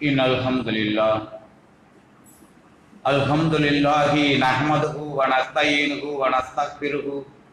إن الحمد لله الحمد لله نحمده ونستعينه ونستغفره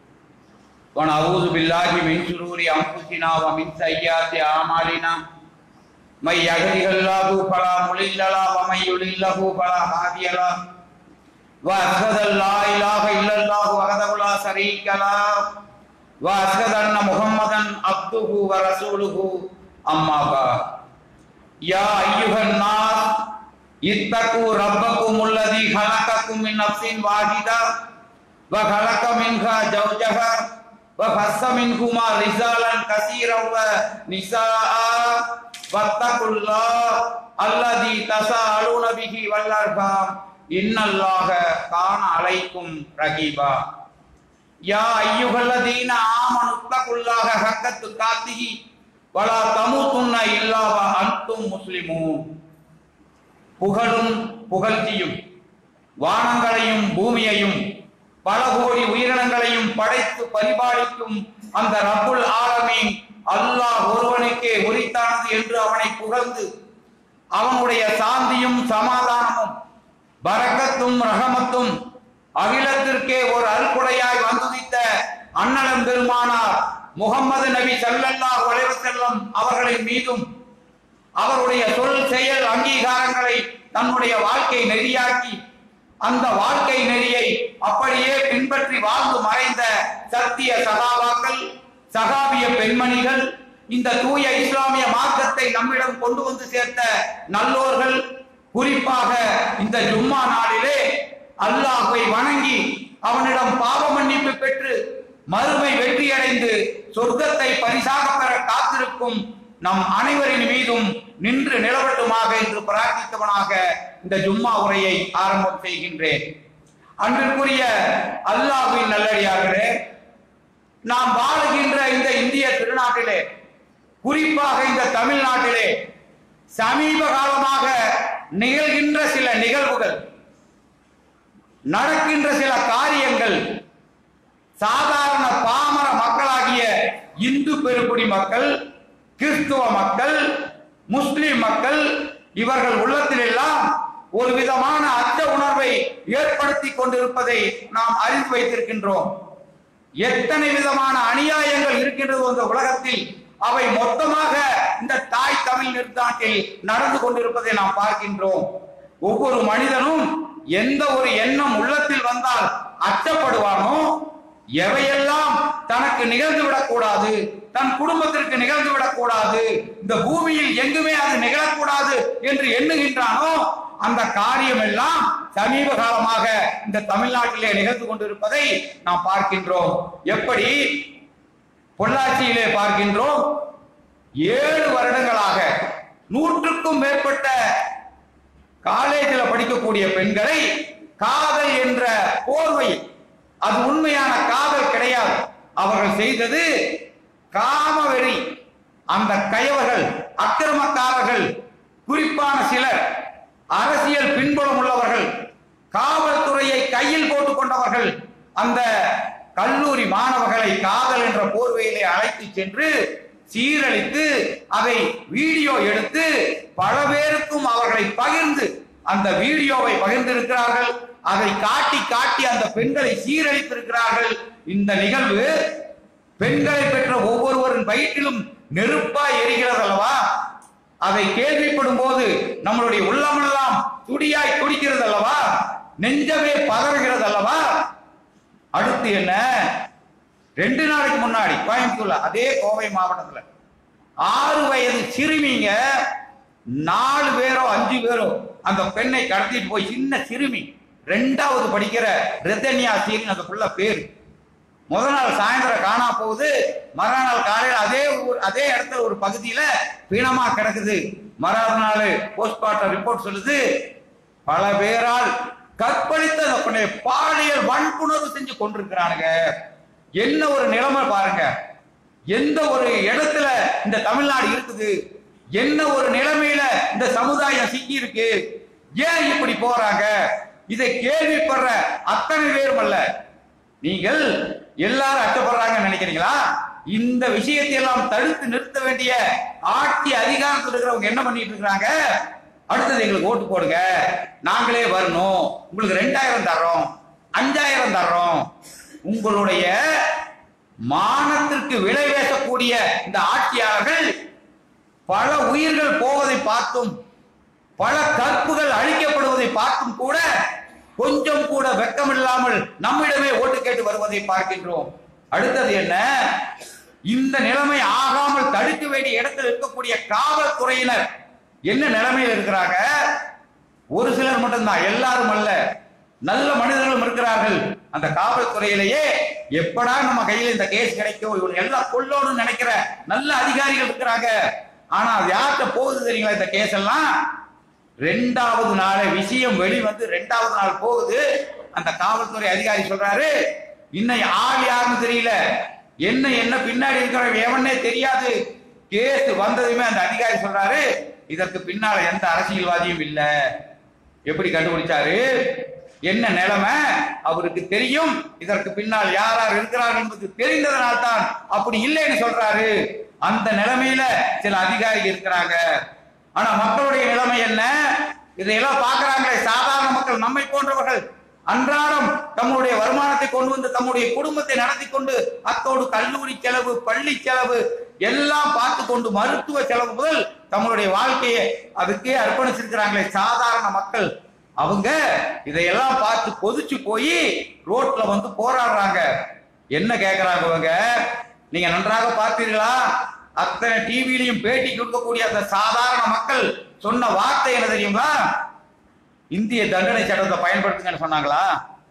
ونعوذ بالله من شرور أنفسنا ومن سيئات أعمالنا من يهده الله فلا مضل له ومن يضلل فلا هادي له وأشهد أن لا إله إلا الله وحده لا شريك له وأشهد أن محمدا عبده ورسوله أما بعد يا أيها الناس اتقوا ربكم الذي خلقكم من نفس واحدة وخلق منها زوجها وبث منهما رجالا كثيرا ونساء واتقوا الله الذي تساءلون به والأرحام إن الله كان عليكم رقيبا يا أيها الذين آمنوا اتقوا الله حق تقاته ولا تموتن إلا وأنتم مسلمون புகழும் புகழ்ச்சியும் வானங்களையும் பூமியையும் பல கோடி உயிரினங்களையும் படைத்து பரிபாலிக்கும் அந்த ரப்புல் ஆலமீன் அல்லாஹ் ஒருவனுக்கே உரித்தானது என்று அவனை புகழ்ந்து அவனுடைய சாந்தியும் சமாதானமும் பரக்கத்தும் ரஹமத்தும் அகிலத்திற்கே ஒரு அருக்குடையாய் வந்துதித்த அண்ணலம் பெருமானார் முகம்மது நபி ஸல்லல்லாஹு அலைஹி வஸல்லம் அவர்களின் மீதும் அவருடைய சொல் செயல் அங்கீகாரங்களை தன்னுடைய வாழ்க்கை நெறியாக்கி அந்த வாழ்க்கை நெறியை அப்படியே பின்பற்றி வாழ்ந்து மறைந்த சத்திய சகாபாக்கள் சகாபிய பெண்மணிகள் இந்த தூய இஸ்லாமிய மார்க்கத்தை நம்மிடம் கொண்டு வந்து சேர்த்த நல்லோர்கள் குறிப்பாக இந்த ஜும்மா நாளிலே அல்லாஹ்வை வணங்கி அவனிடம் பாவ மன்னிப்பு பெற்று மறுமை வெற்றியடைந்து சொர்க்கத்தை பரிசாக பெற காத்திருக்கும் நம் அனைவரின் மீதும் நின்று நிலவட்டுமாக என்று பிரார்த்தித்தவனாக இந்த ஜும்மா உரையை ஆரம்பம் செய்கின்றேன் அன்பிற்குரிய அல்லாஹ்வின் நல்லடியார்களே நாம் வாழுகின்ற இந்த இந்திய திருநாட்டிலே குறிப்பாக இந்த தமிழ்நாட்டிலே சமீப காலமாக நிகழ்கின்ற சில நிகழ்வுகள் நடக்கின்ற சில காரியங்கள் சாதாரண பாமர மக்களாகிய இந்து பெருங்குடி மக்கள் கிறிஸ்துவ மக்கள் முஸ்லிம் மக்கள் இவர்கள் உள்ளத்தில் எல்லாம் ஒரு விதமான அச்ச உணர்வை ஏற்படுத்தி கொண்டிருப்பதை நாம் அறிந்து வைத்திருக்கின்றோம் எத்தனை விதமான அநியாயங்கள் இருக்கின்றது இந்த உலகத்தில் அவை மொத்தமாக இந்த தாய் தமிழ் நிறுத்தாட்டில் நடந்து கொண்டிருப்பதை நாம் பார்க்கின்றோம் ஒவ்வொரு மனிதனும் எந்த ஒரு எண்ணம் உள்ளத்தில் வந்தால் அச்சப்படுவானோ எவையெல்லாம் தனக்கு நிகழ்ந்து விடக்கூடாது தன் குடும்பத்திற்கு நிகழ்ந்து விடக்கூடாது இந்த பூமியில் எங்குமே அது நிகழக்கூடாது என்று எண்ணுகின்றானோ அந்த காரியம் எல்லாம் சமீப காலமாக இந்த தமிழ்நாட்டிலே நிகழ்ந்து கொண்டிருப்பதை நாம் பார்க்கின்றோம் எப்படி பொள்ளாச்சியிலே பார்க்கின்றோம் ஏழு வருடங்களாக நூற்றுக்கும் மேற்பட்ட காலேஜில் படிக்கக்கூடிய பெண்களை காதல் என்ற போர்வையில் அது உண்மையான காதல் கிடையாது அவர்கள் செய்தது காமவெறி அந்த கயவர்கள் அக்கிரமக்காரர்கள் குறிப்பான சிலர் அரசியல் பின்புலம் உள்ளவர்கள் காவல்துறையை கையில் போட்டுக் கொண்டவர்கள் அந்த கல்லூரி மாணவர்களை காதல் என்ற போர்வையிலே அழைத்து சென்று சீரழித்து அதை வீடியோ எடுத்து பல பேருக்கும் அவர்களை பகிர்ந்து அந்த வீடியோவை பகிர்ந்திருக்கிறார்கள் அதை காட்டி காட்டி அந்த பெண்களை சீரழித்திருக்கிறார்கள் இந்த நிகழ்வு பெண்களை பெற்ற ஒவ்வொருவரின் வயிற்றிலும் நெருப்பா எரிகிறது அல்லவா அதை கேள்விப்படும் போது நம்மளுடைய உள்ளமெல்லாம் துடியாய் துடிக்கிறது அல்லவா நெஞ்சமே பதறுகிறது அல்லவா அடுத்து என்ன ரெண்டு நாளைக்கு முன்னாடி கோயம்புத்தூர்ல அதே கோவை மாவட்டத்துல ஆறு வயது சிறுமிங்க நாலு பேரோ அஞ்சு பேரோ அந்த பெண்ணை கடத்திட்டு போய் சின்ன சிறுமி ரெண்டாவது படிக்கிற ரெத்தன்யா சீன் அந்த புள்ள பேரு முத நாள் சாயந்தரம் காணா போகுது மறுநாள் காலையில் அதே ஊர் அதே இடத்துல ஒரு பகுதியில பீனமா கிடக்குது மறுநாள் நாள் போஸ்ட்மார்ட்டம் ரிப்போர்ட் சொல்லுது பல பேரால் கற்பழித்த அந்த பெண்ணை பாலியல் வன்புணர்வு செஞ்சு கொண்டிருக்கிறானுங்க என்ன ஒரு நிலைமை பாருங்க எந்த ஒரு இடத்துல இந்த தமிழ்நாடு இருக்குது என்ன ஒரு நிலைமையில இந்த சமுதாயம் சிக்கி இருக்கு ஏன் இப்படி போறாங்க இதை கேள்விப்படுற அத்தனை பேரும் அல்ல நீங்கள் எல்லாரும் அச்சப்படுறாங்கன்னு நினைக்கிறீங்களா இந்த விஷயத்தை எல்லாம் தடுத்து நிறுத்த வேண்டிய ஆட்சி அதிகாரத்தில் இருக்கிறவங்க என்ன பண்ணிட்டு இருக்கிறாங்க அடுத்தது எங்களுக்கு ஓட்டு போடுங்க நாங்களே வரணும் உங்களுக்கு ரெண்டாயிரம் தர்றோம் அஞ்சாயிரம் தர்றோம் உங்களுடைய மானத்திற்கு விலை பேசக்கூடிய இந்த ஆட்சியாளர்கள் பல உயிர்கள் போவதை பார்த்தும் பல கற்புகள் அழிக்கப்படுவதை பார்த்தும் கூட கொஞ்சம் கூட வெக்கமில்லாமல் நம்மிடமே ஓட்டு கேட்டு வருவதை பார்க்கின்றோம் அடுத்தது என்ன இந்த நிலைமை ஆகாமல் தடுக்க வேண்டிய இடத்தில் இருக்கக்கூடிய காவல்துறையினர் என்ன நிலைமையில் இருக்கிறாங்க ஒரு சிலர் மட்டும்தான் எல்லாரும் அல்ல நல்ல மனிதர்களும் இருக்கிறார்கள் அந்த காவல்துறையிலேயே எப்படா நம்ம கையில இந்த கேஸ் கிடைக்கும் இவங்க எல்லாம் கொல்லணும்னு நினைக்கிற நல்ல அதிகாரிகள் இருக்கிறாங்க ஆனா அது யார்கிட்ட போகுது தெரியுங்களா இந்த கேஸ் எல்லாம் ரெண்டாவது நாளே விஷயம் வெளி வந்து ரெண்டாவது நாள் போகுது அந்த காவல்துறை அதிகாரி சொல்றாரு இன்னும் ஆள் யாருன்னு தெரியல என்ன என்ன பின்னாடி இருக்கிற எவனே தெரியாது கேஸ் வந்ததுமே அந்த அதிகாரி சொல்றாரு இதற்கு பின்னால எந்த அரசியல்வாதியும் இல்ல எப்படி கண்டுபிடிச்சாரு என்ன நிலைமை அவருக்கு தெரியும் இதற்கு பின்னால் யார் யார் இருக்கிறார்கள் என்பது தெரிந்ததனால் தான் அப்படி இல்லைன்னு சொல்றாரு அந்த நிலைமையில சில அதிகாரிகள் இருக்கிறாங்க ஆனா மக்களுடைய நிலைமை என்ன இதையெல்லாம் பார்க்கறாங்களே சாதாரண மக்கள் நம்மை போன்றவர்கள் அன்றாடம் தம்முடைய வருமானத்தை கொண்டு வந்து தம்முடைய குடும்பத்தை நடத்தி கொண்டு அத்தோடு கல்லூரி செலவு பள்ளி செலவு எல்லாம் பார்த்து கொண்டு மருத்துவ செலவு முதல் தம்முடைய வாழ்க்கையை அதுக்கே அர்ப்பணிச்சிருக்கிறாங்களே சாதாரண மக்கள் அவங்க இதையெல்லாம் பார்த்து கொதிச்சு போய் ரோட்ல வந்து போராடுறாங்க என்ன கேக்குறாங்க அவங்க நீங்க நன்றாக பார்த்தீர்களா அத்தனை டிவிலையும் பேட்டி கொடுக்கக்கூடிய அந்த சாதாரண மக்கள் சொன்ன வார்த்தை என்ன தெரியுமா இந்திய தண்டனை சட்டத்தை பயன்படுத்துங்கன்னு சொன்னாங்களா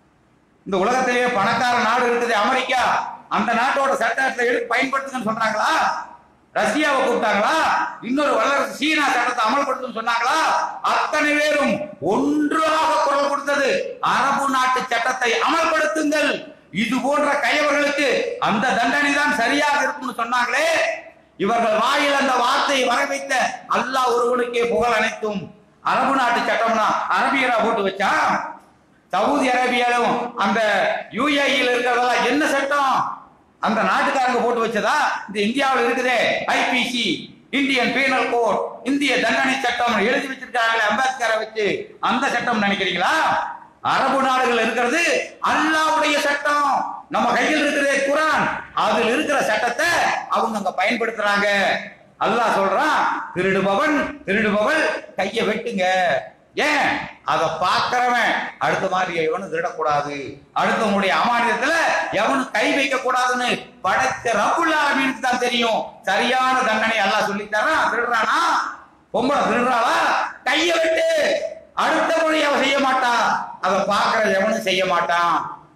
இந்த உலகத்திலேயே பணக்கார நாடு இருக்குது அமெரிக்கா அந்த நாட்டோட சட்டத்தை எடுத்து பயன்படுத்துங்கன்னு சொன்னாங்களா ரஷ்யாவை கூப்பிட்டாங்களா இன்னொரு வல்லரசு சீனா சட்டத்தை அமல்படுத்தும் சொன்னாங்களா அத்தனை பேரும் ஒன்றாக குரல் கொடுத்தது அரபு நாட்டு சட்டத்தை அமல்படுத்துங்கள் இது போன்ற கையவர்களுக்கு அந்த தண்டனை தான் சரியாக இருக்கும்னு சொன்னாங்களே இவர்கள் வாயில் அந்த வார்த்தையை வர வைத்த அல்லாஹ் ஒருவனுக்கே புகழ் அனைத்தும் அரபு நாட்டு சட்டம்னா அரபியரா போட்டு வச்சா சவுதி அரேபியாவும் அந்த யுஏஇல இருக்கிறதெல்லாம் என்ன சட்டம் அந்த நாட்டுக்காரங்க போட்டு வச்சதா இந்த இந்தியாவில் இருக்குதே ஐபிசி இந்தியன் பீனல் கோட் இந்திய தண்டனை சட்டம் எழுதி வச்சிருக்காங்களே அம்பேத்கரை வச்சு அந்த சட்டம் நினைக்கிறீங்களா அரபு நாடுகள் இருக்கிறது அல்லாவுடைய சட்டம் நம்ம கையில் இருக்கிறதே குரான் அதில் இருக்கிற சட்டத்தை அவங்க அங்க பயன்படுத்துறாங்க அல்லாஹ் சொல்றான் திருடுபவன் திருடுபவள் கையை வெட்டுங்க ஏன் அத பாக்குறவன் அடுத்த மாதிரி எவனும் திருடக்கூடாது அடுத்தவங்களுடைய அமானியத்துல எவனும் கை வைக்க கூடாதுன்னு படைத்த ரப்புல் ஆலமீனுக்கு தான் தெரியும் சரியான தண்டனை அல்லாஹ் சொல்லி தரான் திருடுறானா பொம்பளை திருடுறாளா கையை வெட்டு அடுத்த மொழி அவன் செய்ய மாட்டான் அதை பாக்குற எவனும் செய்ய மாட்டான்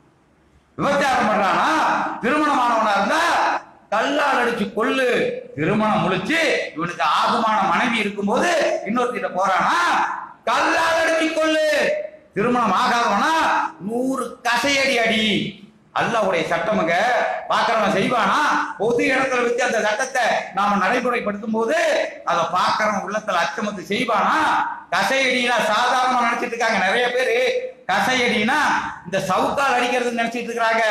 விபச்சாரம் பண்றானா திருமணமானவனா இருந்தா கல்லால் அடிச்சு கொல்லு திருமணம் முழிச்சு இவனுக்கு ஆகுமான மனைவி இருக்கும்போது இன்னொருத்திட்ட போறானா கல்லால் அடிச்சு கொல்லு திருமணம் ஆகாதவனா நூறு கசையடி அடி அல்லாவுடைய சட்டமுங்க பாக்குறவன் செய்வானா பொது இடத்துல வச்சு அந்த சட்டத்தை நாம நடைமுறைப்படுத்தும் போது அதை பாக்குறவன் உள்ளத்துல அச்சமத்து செய்வானா கசையடினா சாதாரணமா நினைச்சிட்டு இருக்காங்க நிறைய பேரு கசையடினா இந்த சவுக்கால் அடிக்கிறது நினைச்சிட்டு இருக்கிறாங்க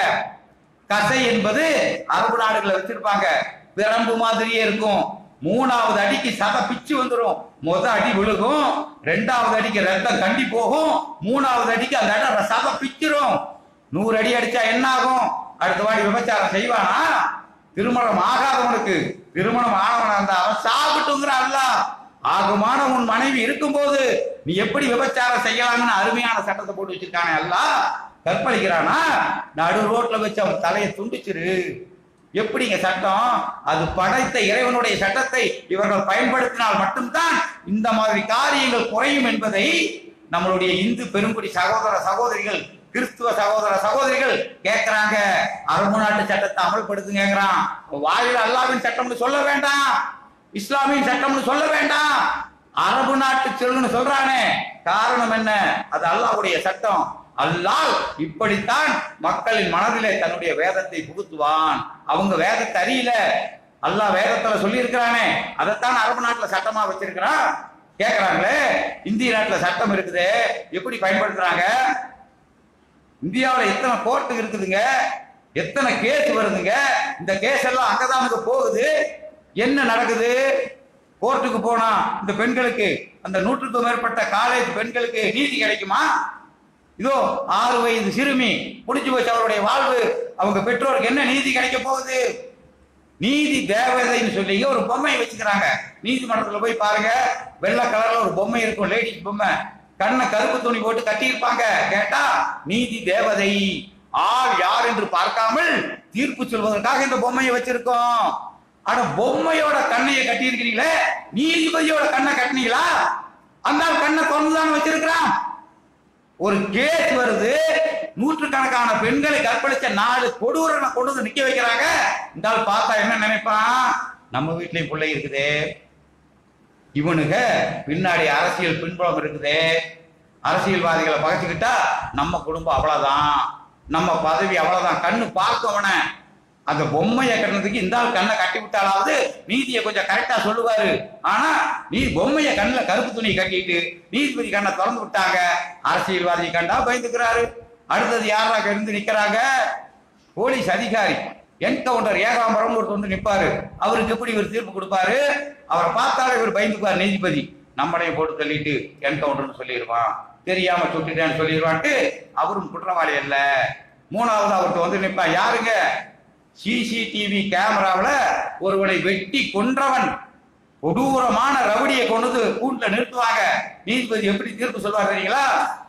கசை என்பது அரபு நாடுகளை வச்சிருப்பாங்க பிரம்பு மாதிரியே இருக்கும் மூணாவது அடிக்கு சத பிச்சு வந்துடும் முத அடி விழுகும் ரெண்டாவது அடிக்கு ரத்தம் கண்டி போகும் மூணாவது அடிக்கு அந்த இடம் சத பிச்சிரும் நூறு அடி அடிச்சா என்ன ஆகும் அடுத்த வாடி விபச்சாரம் செய்வானா திருமணம் ஆகாதவனுக்கு திருமணம் ஆனவனா இருந்தா அவன் சாப்பிட்டுங்கிற அல்ல ஆகுமான உன் மனைவி இருக்கும்போது நீ எப்படி விபச்சாரம் செய்யலாம்னு அருமையான சட்டத்தை போட்டு வச்சிருக்கானே அல்லாஹ் கற்பழிக்கிறானா நடு ரோட்ல வச்சு அவன் தலையை துண்டிச்சிரு எப்படிங்க சட்டம் அது படைத்த இறைவனுடைய சட்டத்தை இவர்கள் பயன்படுத்தினால் மட்டும்தான் இந்த மாதிரி காரியங்கள் குறையும் என்பதை நம்மளுடைய இந்து பெருங்குடி சகோதர சகோதரிகள் கிறிஸ்துவ சகோதர சகோதரிகள் கேட்கிறாங்க அரபு நாட்டு சட்டத்தை அமல்படுத்துங்கிறான் வாயில் அல்லாவின் சட்டம்னு சொல்ல வேண்டாம் இஸ்லாமியின் சட்டம்னு சொல்ல வேண்டாம் அரபு நாட்டு சொல்லுன்னு சொல்றானே காரணம் என்ன அது அல்லாஹ்வுடைய சட்டம் அல்லாஹ் இப்படித்தான் மக்களின் மனதிலே தன்னுடைய வேதத்தை புகுத்துவான் அவங்க வேதத்தை அறியல அல்லாஹ் வேதத்துல சொல்லி இருக்கிறானே அதைத்தான் அரபு நாட்டுல சட்டமா வச்சிருக்கிறான் கேக்குறாங்களே இந்திய நாட்டுல சட்டம் இருக்குது எப்படி பயன்படுத்துறாங்க இந்தியாவுல எத்தனை கோர்ட்டு இருக்குதுங்க எத்தனை கேஸ் வருதுங்க இந்த கேஸ் எல்லாம் அங்கதான் அங்க போகுது என்ன நடக்குது கோர்ட்டுக்கு போனா இந்த பெண்களுக்கு அந்த நூற்றுக்கும் மேற்பட்ட காலேஜ் பெண்களுக்கு நீதி கிடைக்குமா இதோ ஆறு வயது சிறுமி முடிஞ்சு போச்சு அவருடைய வாழ்வு அவங்க பெற்றோருக்கு என்ன நீதி கிடைக்க போகுது நீதி தேவதைன்னு சொல்லி ஒரு பொம்மையை வச்சுக்கிறாங்க நீதிமன்றத்துல போய் பாருங்க வெள்ளை கலர்ல ஒரு பொம்மை இருக்கும் லேடிஸ் பொம்மை கண்ணை கருப்பு துணி போட்டு கட்டியிருப்பாங்க கேட்டா நீதி தேவதை ஆள் யார் என்று பார்க்காமல் தீர்ப்பு சொல்வதற்காக இந்த பொம்மையை வச்சிருக்கோம் ஆனா பொம்மையோட கண்ணையை கட்டியிருக்கிறீங்களே நீதிபதியோட கண்ணை கட்டினீங்களா அந்த ஆள் கண்ணை திறந்துதானே வச்சிருக்கிறான் ஒரு கேஸ் வருது நூற்றுக்கணக்கான பெண்களை கற்பழிச்ச நாலு கொடூரனை கொண்டு வந்து நிக்க வைக்கிறாங்க இந்த ஆள் பார்த்தா என்ன நினைப்பான் நம்ம வீட்லயும் பிள்ளை இருக்குதே இவனுங்க பின்னாடி அரசியல் பின்புலம் இருக்குதே அரசியல்வாதிகளை பகைச்சுக்கிட்டா நம்ம குடும்பம் அவ்வளவுதான் நம்ம பதவி அவ்வளவுதான் கண்ணு பார்க்கும் அவனை அந்த பொம்மையை கட்டினதுக்கு இந்த ஆள் கண்ணை கட்டி விட்டாலாவது நீதியை கொஞ்சம் கரெக்டா சொல்லுவாரு ஆனா நீ பொம்மையை கண்ணுல கருப்பு துணி கட்டிட்டு நீதிபதி கண்ணை திறந்து விட்டாங்க அரசியல்வாதி கண்டா பயந்துக்கிறாரு அடுத்தது யாரா இருந்து நிக்கிறாங்க போலீஸ் அதிகாரி என்கவுண்டர் ஏகாம்பரம் ஒருத்தர் வந்து நிப்பாரு அவருக்கு எப்படி இவர் தீர்ப்பு கொடுப்பாரு அவரை பார்த்தாலே இவர் பயந்துக்குவார் நீதிபதி நம்மளையும் போட்டு தள்ளிட்டு என்கவுண்டர்னு சொல்லிடுவான் தெரியாம சுட்டுட்டேன்னு சொல்லிடுவான்ட்டு அவரும் குற்றவாளி அல்ல மூணாவது அவர்கிட்ட வந்து நிப்பான் யாருங்க சிசிடிவி கேமராவுல ஒருவனை வெட்டி கொன்றவன் கொடூரமான ரவுடியை கொண்டு வந்து கூண்டுல நிறுத்துவாங்க நீதிபதி எப்படி தீர்ப்பு சொல்வார் தெரியுங்களா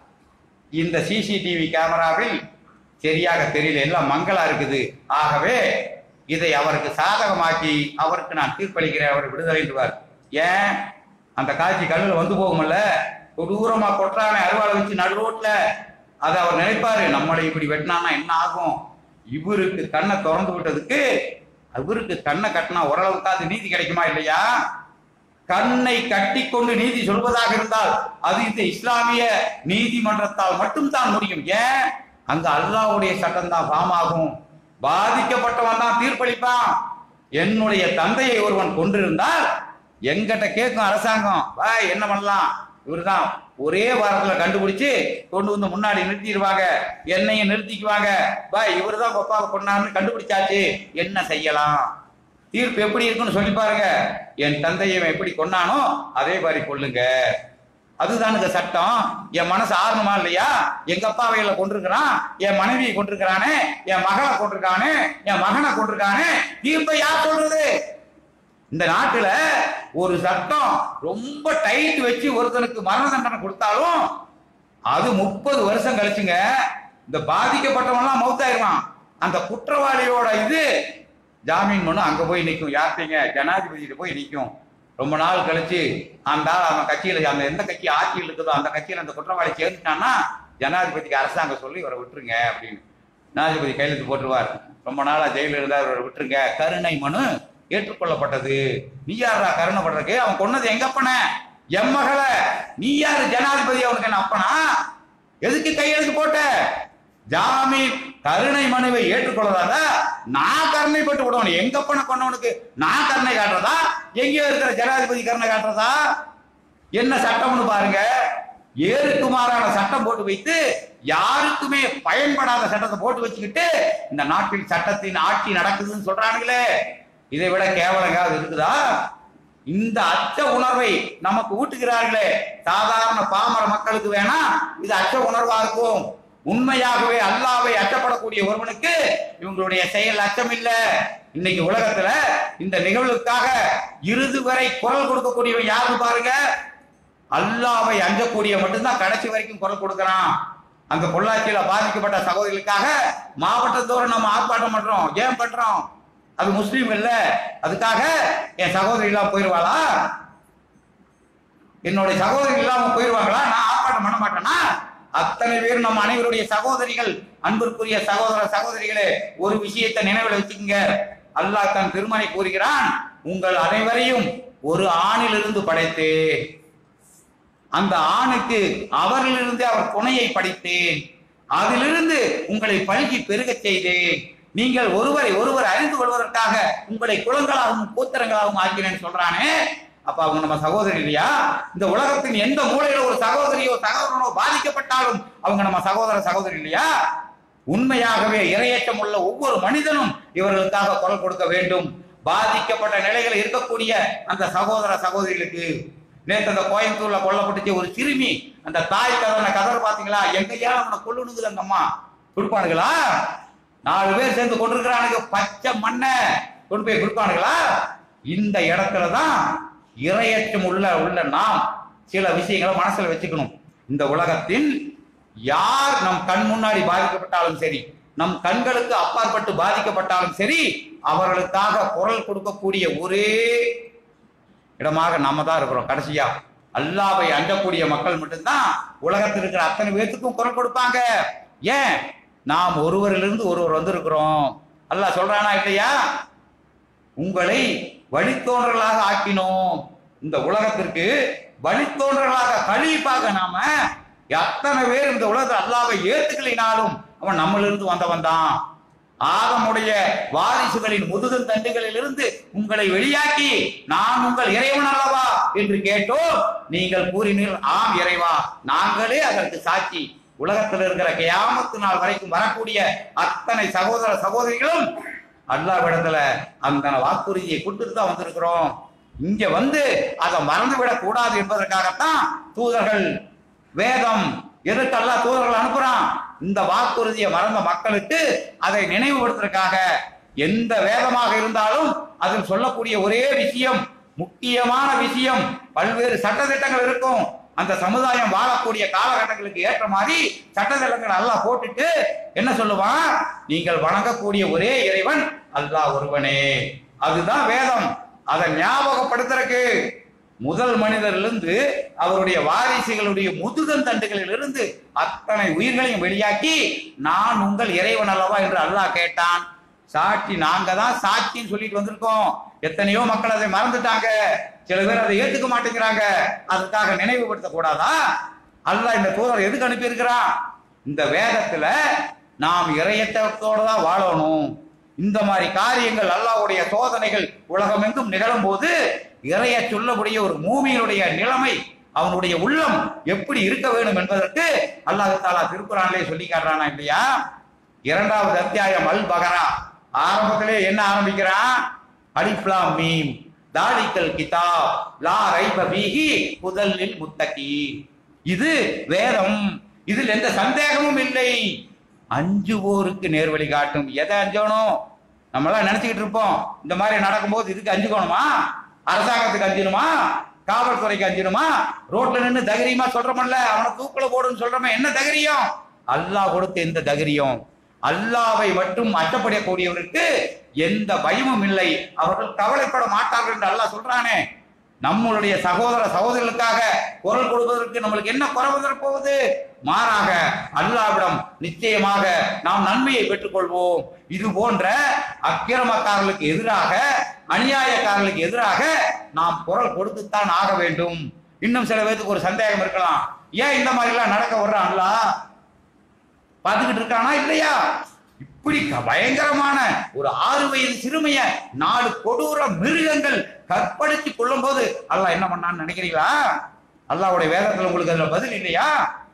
இந்த சிசிடிவி கேமராவில் சரியாக தெரியல எல்லாம் மங்களா இருக்குது ஆகவே இதை அவருக்கு சாதகமாக்கி அவருக்கு நான் தீர்ப்பளிக்கிறேன் அவர் விடுதலைன்றுவார் ஏன் அந்த காட்சி கல்லுல வந்து போகும்ல கொடூரமா கொட்டுறானே அருவாளை வச்சு நடு ரோட்ல அதை அவர் நினைப்பாரு நம்மளை இப்படி வெட்டினான்னா என்ன ஆகும் இவருக்கு கண்ணை திறந்து விட்டதுக்கு அவருக்கு கண்ணை கட்டினா ஓரளவுக்காவது நீதி கிடைக்குமா இல்லையா கண்ணை கட்டிக்கொண்டு நீதி சொல்வதாக இருந்தால் அது இந்த இஸ்லாமிய நீதிமன்றத்தால் மட்டும்தான் முடியும் ஏன் அங்க அல்லாஹ்வுடைய சட்டம் தான் பாமாகும் பாதிக்கப்பட்டவன் தான் தீர்ப்பளிப்பான் என்னுடைய தந்தையை ஒருவன் கொண்டிருந்தால் எங்கிட்ட கேட்கும் அரசாங்கம் வா என்ன பண்ணலாம் இவர்தான் ஒரே வாரத்துல கண்டுபிடிச்சு கொண்டு வந்து முன்னாடி நிறுத்திடுவாங்க என்னையும் நிறுத்திக்குவாங்க வா இவர்தான் கொப்பாவை கொண்டான்னு கண்டுபிடிச்சாச்சு என்ன செய்யலாம் தீர்ப்பு எப்படி இருக்குன்னு சொல்லி பாருங்க என் தந்தையை இவன் எப்படி கொன்னானோ அதே மாதிரி கொள்ளுங்க அதுதானுங்க சட்டம் என் மனசு ஆறணுமா இல்லையா எங்க அப்பா அவையில கொண்டிருக்கிறான் என் மனைவியை கொண்டிருக்கிறானே என் மகளை கொண்டிருக்கானே என் மகனை கொண்டிருக்கானே தீர்ப்பை யார் சொல்றது இந்த நாட்டுல ஒரு சட்டம் ரொம்ப டைட் வச்சு ஒருத்தனுக்கு மரண தண்டனை கொடுத்தாலும் அது முப்பது வருஷம் கழிச்சுங்க இந்த பாதிக்கப்பட்டவன்லாம் மௌத்தாயிருவான் அந்த குற்றவாளியோட இது ஜாமீன் மனு அங்க போய் நிற்கும் யார்கிட்டங்க ஜனாதிபதியிட்ட போய் நிற்கும் ரொம்ப நாள் கழிச்சு அந்த ஆள் அவன் கட்சியில அந்த எந்த கட்சி ஆட்சியில் இருக்குதோ அந்த கட்சியில அந்த குற்றவாளி சேர்ந்துட்டான்னா ஜனாதிபதிக்கு அரசாங்கம் சொல்லி இவரை விட்டுருங்க அப்படின்னு ஜனாதிபதி கையெழுத்து போட்டுருவார் ரொம்ப நாளா ஜெயில இருந்தா இவரை விட்டுருங்க கருணை மனு ஏற்றுக்கொள்ளப்பட்டது நீ யாரா கருணை பண்றதுக்கு அவன் கொன்னது எங்க அப்பன என் மகளை நீ யாரு ஜனாதிபதி அவனுக்கு என்ன அப்பனா எதுக்கு கையெழுத்து போட்ட ஜாமீன் கருணை மனுவை ஏற்றுக்கொள்ளதாத நான் கருணைப்பட்டு விடுவன் எங்க அப்பனை கொண்டவனுக்கு நான் கருணை காட்டுறதா எங்கேயோ இருக்கிற ஜனாதிபதி கருணை காட்டுறதா என்ன சட்டம்னு பாருங்க ஏருக்கு மாறான சட்டம் போட்டு வைத்து யாருக்குமே பயன்படாத சட்டத்தை போட்டு வச்சுக்கிட்டு இந்த நாட்டில் சட்டத்தின் ஆட்சி நடக்குதுன்னு சொல்றானுங்களே இதை விட கேவலங்க அது இருக்குதா இந்த அச்ச உணர்வை நமக்கு ஊட்டுகிறார்களே சாதாரண பாமர மக்களுக்கு வேணா இது அச்ச உணர்வா இருக்கும் உண்மையாகவே அல்லாவை அச்சப்படக்கூடிய ஒருவனுக்கு இவங்களுடைய செயல் அச்சம் இல்ல இன்னைக்கு உலகத்துல இந்த நிகழ்வுக்காக இறுதி வரை குரல் கொடுக்கக்கூடியவன் யாருன்னு பாருங்க அல்லாவை அஞ்சக்கூடிய மட்டும்தான் கடைசி வரைக்கும் குரல் கொடுக்கறான் அந்த பொள்ளாச்சியில பாதிக்கப்பட்ட சகோதரிகளுக்காக மாவட்டத்தோறும் நம்ம ஆர்ப்பாட்டம் பண்றோம் ஏன் பண்றோம் அது முஸ்லீம் இல்ல அதுக்காக என் சகோதரி இல்லாம போயிருவாளா என்னுடைய சகோதரி இல்லாம போயிருவாங்களா நான் ஆர்ப்பாட்டம் பண்ண மாட்டேனா அத்தனை பேர் நம்ம அனைவருடைய சகோதரிகள் அன்பிற்குரிய சகோதர சகோதரிகளே ஒரு விஷயத்தை நினைவில் வச்சுக்கங்க அல்லாஹ் தன் திருமணை கூறுகிறான் உங்கள் அனைவரையும் ஒரு ஆணிலிருந்து படைத்தேன் அந்த ஆணுக்கு அவரிலிருந்து அவர் துணையை படைத்தேன் அதிலிருந்து உங்களை பல்கி பெருகச் செய்தேன் நீங்கள் ஒருவரை ஒருவர் அறிந்து கொள்வதற்காக உங்களை குளங்களாகவும் கூத்திரங்களாகவும் ஆக்கினேன்னு சொல்றானே அப்ப அவங்க நம்ம சகோதரி இல்லையா இந்த உலகத்தின் எந்த மூலையில ஒரு சகோதரியோ சகோதரனோ பாதிக்கப்பட்டாலும் அவங்க நம்ம சகோதர சகோதரி இல்லையா உண்மையாகவே இரையேற்றம் உள்ள ஒவ்வொரு மனிதனும் இவர்களுக்காக குரல் கொடுக்க வேண்டும் பாதிக்கப்பட்ட நிலைகள் இருக்கக்கூடிய அந்த சகோதர சகோதரிகளுக்கு நேற்று அந்த கோயம்புத்தூர்ல கொல்லப்பட்டுச்சு ஒரு சிறுமி அந்த தாய் கதனை கதர் பாத்தீங்களா எங்கேயா அவனை கொல்லுனுங்குது அந்த அம்மா கொடுப்பானுங்களா நாலு பேர் சேர்ந்து கொண்டிருக்கிறானுங்க பச்சை மண்ணை கொண்டு போய் கொடுப்பானுங்களா இந்த இடத்துல தான் இரையற்றம் உள்ள உள்ள நாம் சில விஷயங்களை மனசுல வச்சுக்கணும் இந்த உலகத்தில் யார் நம் கண் முன்னாடி பாதிக்கப்பட்டாலும் சரி நம் கண்களுக்கு அப்பாற்பட்டு பாதிக்கப்பட்டாலும் சரி அவர்களுக்காக குரல் கொடுக்கக்கூடிய ஒரே இடமாக நம்ம தான் இருக்கிறோம் கடைசியா அல்லாவை அஞ்சக்கூடிய மக்கள் மட்டும்தான் உலகத்தில் இருக்கிற அத்தனை பேர்த்துக்கும் குரல் கொடுப்பாங்க ஏன் நாம் ஒருவரிலிருந்து ஒருவர் வந்திருக்கிறோம் அல்லாஹ் சொல்றானா இல்லையா உங்களை வழித்தோன்றலாக ஆக்கினோம் இந்த உலகத்திற்கு வழித்தோன்றலாக கழிப்பாக நாம எத்தனை பேர் இந்த உலகத்தில் அல்லாவை ஏத்துக்கலினாலும் அவன் நம்மளிருந்து வந்தவன் தான் ஆகமுடைய வாரிசுகளின் முதுகன் தண்டுகளில் இருந்து உங்களை வெளியாக்கி நான் உங்கள் இறைவன் அல்லவா என்று கேட்டோம் நீங்கள் கூறினீர்கள் ஆம் இறைவா நாங்களே அதற்கு சாட்சி உலகத்தில் இருக்கிற கியாமத்து நாள் வரைக்கும் வரக்கூடிய அத்தனை சகோதர சகோதரிகளும் அல்லாவிடத்துல அந்த வாக்குறுதியை கொடுத்துட்டு தான் வந்திருக்கிறோம் இங்க வந்து அதை மறந்து விடக் கூடாது என்பதற்காகத்தான் தூதர்கள் வேதம் எதற்கு அல்லாஹ் தூதர்கள் அனுப்புறான் இந்த வாக்குறுதியை மறந்த மக்களுக்கு அதை நினைவுபடுத்துறதுக்காக எந்த வேதமாக இருந்தாலும் அதில் சொல்லக்கூடிய ஒரே விஷயம் முக்கியமான விஷயம் பல்வேறு சட்டத்திட்டங்கள் இருக்கும் அந்த சமுதாயம் வாழக்கூடிய காலகட்டங்களுக்கு ஏற்ற மாதிரி சட்டத்திட்டங்கள் அல்லாஹ் போட்டுட்டு என்ன சொல்லுவான் நீங்கள் வணங்கக்கூடிய ஒரே இறைவன் அல்லாஹ் ஒருவனே அதுதான் வேதம் அதை ஞாபகப்படுத்துறதுக்கு முதல் மனிதரிலிருந்து அவருடைய வாரிசுகளுடைய முதுகன் தண்டுகளிலிருந்து அத்தனை உயிர்களையும் வெளியாக்கி நான் உங்கள் இறைவன் அல்லவா என்று அல்லாஹ் கேட்டான் சாட்சி நாங்க தான் சாட்சின்னு சொல்லிட்டு வந்திருக்கோம் எத்தனையோ மக்கள் அதை மறந்துட்டாங்க சில பேர் அதை ஏத்துக்க மாட்டேங்கிறாங்க அதுக்காக நினைவுபடுத்த கூடாதா அல்லாஹ் இந்த தூதர் எதுக்கு அனுப்பி இருக்கிறான் இந்த வேதத்துல நாம் இறையத்தோட தான் வாழணும் இந்த மாதிரி காரியங்கள் அல்லாஹ்வுடைய சோதனைகள் உலகமெங்கும் நிகழும் போது இறைய சொல்லக்கூடிய ஒரு மூமியினுடைய நிலைமை அவனுடைய உள்ளம் எப்படி இருக்க வேண்டும் என்பதற்கு அல்லாஹ் தாலா திருக்குறானிலே சொல்லி காட்டுறானா இல்லையா இரண்டாவது அத்தியாயம் அல் பகரா ஆரம்பத்திலே என்ன ஆரம்பிக்கிறான் அலிப்லாம் மீம் தாலிக்கல் கிதாப் லா ரைப பீஹி புதல்லில் முத்தகி இது வேதம் இதில் எந்த சந்தேகமும் இல்லை அஞ்சுவோருக்கு நேர்வழி காட்டும் எதை அஞ்சணும் நம்மளாம் நினைச்சுக்கிட்டு இருப்போம் இந்த மாதிரி நடக்கும்போது இதுக்கு அஞ்சுக்கணுமா அரசாங்கத்துக்கு அஞ்சணுமா காவல்துறைக்கு அஞ்சணுமா ரோட்ல நின்று தைரியமா சொல்றோம்ல அவனை தூக்குல போடுன்னு சொல்றோமே என்ன தைரியம் அல்லாஹ் கொடுத்த எந்த தைரியம் அல்லாவை மட்டும் அச்சப்படக்கூடியவருக்கு எந்த பயமும் இல்லை அவர்கள் கவலைப்பட மாட்டார்கள் என்று அல்லாஹ் சொல்றானே நம்மளுடைய சகோதர சகோதரிகளுக்காக குரல் கொடுப்பதற்கு நம்மளுக்கு என்ன குறை வந்துடப் போகுது மாறாக அல்லாவிடம் நிச்சயமாக நாம் நன்மையை பெற்றுக்கொள்வோம் இது போன்ற அக்கிரமக்காரர்களுக்கு எதிராக அநியாயக்காரர்களுக்கு எதிராக நாம் குரல் கொடுத்துத்தான் ஆக வேண்டும் இன்னும் சில பேருக்கு ஒரு சந்தேகம் இருக்கலாம் ஏன் இந்த மாதிரி எல்லாம் நடக்க வர்றான் அல்லாஹ் பார்த்துக்கிட்டு இருக்கானா இல்லையா இப்படி க- பயங்கரமான ஒரு ஆறு வயது சிறுமைய நாலு கொடூர மிருகங்கள் கற்பழித்து கொள்ளும் போது அல்லாஹ் என்ன பண்ணான்னு நினைக்கிறீங்களா அல்லாஹ்வுடைய வேதத்துல உங்களுக்கு அதுல பதில் இல்லையா